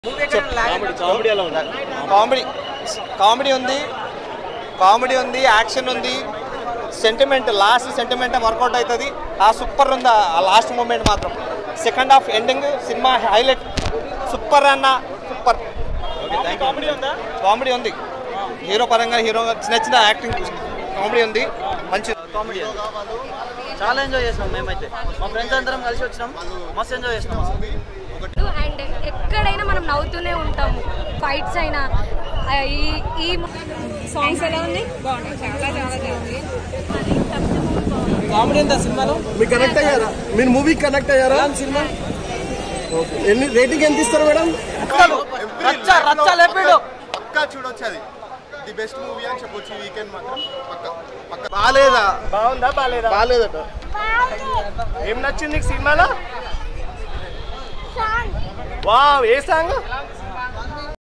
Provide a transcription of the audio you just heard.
comedy ఎలా ఉంది comedy comedy ఉంది కామెడీ ఉంది యాక్షన్ ఉంది సెంటిమెంట్ లాస్ట్ సెంటిమెంట్ వర్కౌట్ అవుతుంది ఆ సూపర్ ఉంది ఆ లాస్ట్ మూమెంట్ మాత్రం second half ending cinema highlight super అన్న సూపర్ కామెడీ ఉందా కామెడీ ఉంది హీరో పరంగా హీరో చిన్న చిన్న యాక్టింగ్ కామెడీ ఉంది మంచి కామెడీ అది చాలా ఎంజాయ్ చేసినాం మేమైతే మా ఫ్రెండ్స్ అందరం కలిసి వచ్చినాం మస్తు ఎంజాయ్ చేసినాం అసలు అండ్ ఎక్కడైనా మనం నవ్వుతూనే ఉంటాము ఫైట్స్ అయినా ఆ, ఈ ఈ సాంగ్స్ ఎలా ఉన్నాయి బాగున్నాయి చాలా చాలా బాగుంది కామెడీ ఎంత సినిమాలో మీరు కనెక్ట్ అయ్యారా మీరు మూవీ కనెక్ట్ అయ్యారా సినిమా ఎన్ని రేటింగ్ ఎంత ఇస్తారు మేడం రచ్చ రచ్చ లేపాడు పక్కా చూడొచ్చు అది ది బెస్ట్ మూవీ అని చెప్పొచ్చు ఈ వీకెండ్ మాత్రం పక్కా పక్కా బాగాలేదా బాగుందా బాగాలేదా బాగాలేదట ఏం నచ్చింది నీకు సినిమాలో వావ్ ఏ సాంగ్